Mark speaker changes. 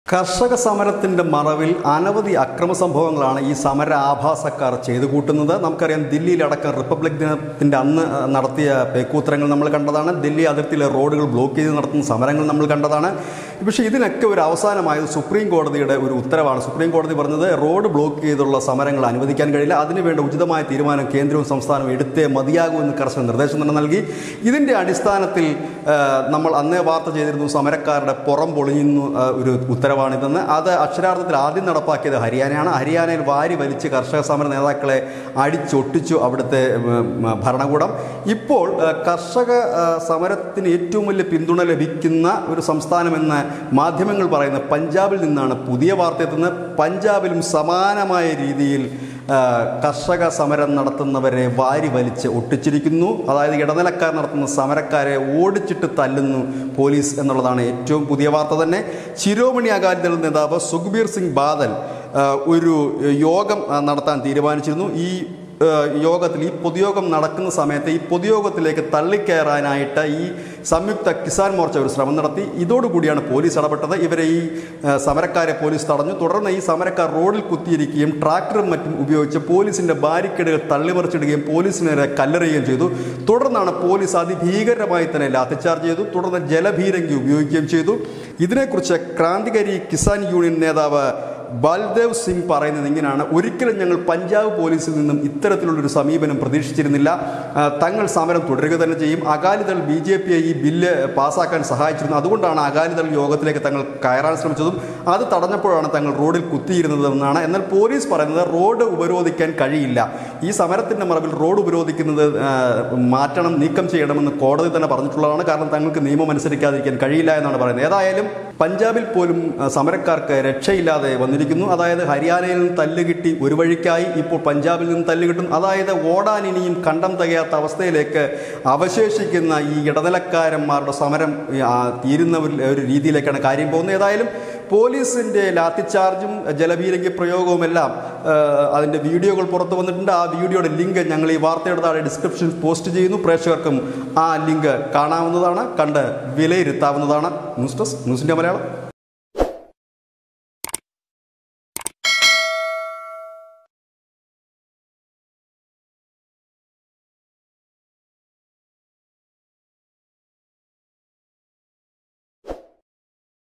Speaker 1: കർഷക സമരത്തിന്റെ മറവിൽ അനവധി അക്രമ സംഭവങ്ങളാണ് ഈ സമര ആഭാസക്കാർ ചെയ്തു കൂട്ടുന്നത് നമുക്കറിയാം ദില്ലിയിലടക്കം റിപ്പബ്ലിക് ദിനത്തിന്റെ അന്ന് അഹ്, നടത്തിയ പേക്കൂത്തരങ്ങൾ നമ്മൾ കണ്ടതാണ് ദില്ലി അതിർത്തിയിലെ റോഡുകൾ ബ്ലോക്ക് ചെയ്ത് നടത്തുന്ന സമരങ്ങൾ നമ്മൾ കണ്ടതാണ് പക്ഷേ ഇതിനൊക്കെ ഒരു അവസാനമായത് സുപ്രീം കോടതിയുടെ ഒരു ഉത്തരവാണ് സുപ്രീം കോടതി പറഞ്ഞത് റോഡ് ബ്ലോക്ക് ചെയ്തുള്ള സമരങ്ങൾ അനുവദിക്കാൻ കഴിയില്ല അതിനുവേണ്ട ഉചിതമായ തീരുമാനം കേന്ദ്രവും സംസ്ഥാനവും എടുത്തേ മതിയാകൂ എന്ന് കർശന നിർദ്ദേശം തന്നെ നൽകി ഇതിന്റെ അടിസ്ഥാനത്തിൽ ആ, നമ്മൾ അന്നേ വാർത്ത ചെയ്തിരുന്നു സമരക്കാരുടെ പുറം പൊളിയുന്നു ആ, ഒരു ഉത്തരവാണിതെന്ന് അത് അക്ഷരാർത്ഥത്തിൽ ആദ്യം നടപ്പാക്കിയത് ഹരിയാനയാണ് ഹരിയാനയിൽ വാരി വലിച്ച് കർഷക സമര നേതാക്കളെ അടിച്ചൊട്ടിച്ചു അവിടുത്തെ ഉം, ഉം, ഭരണകൂടം ഇപ്പോൾ ആ, കർഷക ആ, സമരത്തിന് ഏറ്റവും വലിയ പിന്തുണ ലഭിക്കുന്ന ഒരു സംസ്ഥാനമെന്ന് മാധ്യമങ്ങൾ പറയുന്ന പഞ്ചാബിൽ നിന്നാണ് പുതിയ വാർത്ത എത്തുന്നത് പഞ്ചാബിലും സമാനമായ രീതിയിൽ ആ, കർഷക സമരം നടത്തുന്നവരെ വാരി വലിച്ച് ഒട്ടിച്ചിരിക്കുന്നു അതായത് ഇടനിലക്കാർ നടത്തുന്ന സമരക്കാരെ ഓടിച്ചിട്ട് തല്ലുന്നു പോലീസ് എന്നുള്ളതാണ് ഏറ്റവും പുതിയ വാർത്ത തന്നെ ശിരോമണി അകാലിദൾ നേതാവ് സുഖ്ബീർ സിംഗ് ബാദൽ ആ, ഒരു യോഗം ആ, നടത്താൻ തീരുമാനിച്ചിരുന്നു ഈ ആ, യോഗത്തിൽ ഈ പൊതുയോഗം നടക്കുന്ന സമയത്ത് ഈ പൊതുയോഗത്തിലേക്ക് തള്ളിക്കയറാനായിട്ട് ഈ സംയുക്ത കിസാൻ മോർച്ച ഒരു ശ്രമം നടത്തി ഇതോടുകൂടിയാണ് പോലീസ് ഇടപെട്ടത് ഇവരെ ഈ ആ, സമരക്കാരെ പോലീസ് തടഞ്ഞു തുടർന്ന് ഈ സമരക്കാർ റോഡിൽ കുത്തിയിരിക്കുകയും ട്രാക്ടറും മറ്റും ഉപയോഗിച്ച് പോലീസിന്റെ ബാരിക്കേഡുകൾ തള്ളിമറിച്ചിടുകയും പോലീസിന് നേരെ കല്ലെറിയുകയും ചെയ്തു തുടർന്നാണ് പോലീസ് അതിഭീകരമായി തന്നെ ലാത്തിച്ചാർജ് ചെയ്തു തുടർന്ന് ജലഭീരങ്കി ഉപയോഗിക്കുകയും ചെയ്തു ഇതിനെക്കുറിച്ച് ക്രാന്തികാരി കിസാൻ യൂണിയൻ നേതാവ് ബൽദേവ് സിംഗ് പറയുന്നത് ഇങ്ങനെയാണ് ഒരിക്കലും ഞങ്ങൾ പഞ്ചാബ് പോലീസിൽ നിന്നും ഇത്തരത്തിലുള്ളൊരു സമീപനം പ്രതീക്ഷിച്ചിരുന്നില്ല ആ, തങ്ങൾ സമരം തുടരുക തന്നെ ചെയ്യും അകാലിദൾ ബി ജെ പിയെ ഈ ബില്ല് പാസ്സാക്കാൻ സഹായിച്ചിരുന്നു അതുകൊണ്ടാണ് അകാലിദൾ യോഗത്തിലേക്ക് തങ്ങൾ കയറാൻ ശ്രമിച്ചതും അത് തടഞ്ഞപ്പോഴാണ് തങ്ങൾ റോഡിൽ കുത്തിയിരുന്നതെന്നാണ് എന്നാൽ പോലീസ് പറയുന്നത് റോഡ് ഉപരോധിക്കാൻ കഴിയില്ല ഈ സമരത്തിന്റെ മറവിൽ റോഡ് ഉപരോധിക്കുന്നത് ആ, മാറ്റണം നീക്കം ചെയ്യണമെന്ന് കോടതി തന്നെ പറഞ്ഞിട്ടുള്ളതാണ് കാരണം തങ്ങൾക്ക് നിയമം അനുസരിക്കാതിരിക്കാൻ കഴിയില്ല എന്നാണ് പറയുന്നത് ഏതായാലും പഞ്ചാബിൽ പോലും ആ, സമരക്കാർക്ക് രക്ഷയില്ലാതെ വന്നിരിക്കുന്നു അതായത് ഹരിയാനയിൽ നിന്ന് തല്ല് കിട്ടി ഒരു വഴിക്കായി ഇപ്പോൾ പഞ്ചാബിൽ നിന്ന് തല്ല് കിട്ടും അതായത് ഓടാൻ ഇനിയും കണ്ടം തികയാത്ത അവസ്ഥയിലേക്ക് അവശേഷിക്കുന്ന ഈ ഇടനിലക്കാരന്മാരുടെ സമരം ആ, തീരുന്ന ഒരു ഒരു രീതിയിലേക്കാണ് കാര്യം പോകുന്നത് ഏതായാലും പോലീസിന്റെ ലാത്തിച്ചാർജും ജലപീരങ്കി പ്രയോഗവുമെല്ലാം ആ, അതിന്റെ വീഡിയോകൾ പുറത്തു വന്നിട്ടുണ്ട് ആ വീഡിയോയുടെ ലിങ്ക് ഞങ്ങൾ ഈ വാർത്തയുടെ താഴെ ഡിസ്ക്രിപ്ഷനിൽ പോസ്റ്റ് ചെയ്യുന്നു പ്രേക്ഷകർക്കും ആ ലിങ്ക് കാണാവുന്നതാണ് കണ്ട് വിലയിരുത്താവുന്നതാണ് ന്യൂസ് ഡെസ്ക് ന്യൂസിന്റെ മലയാളം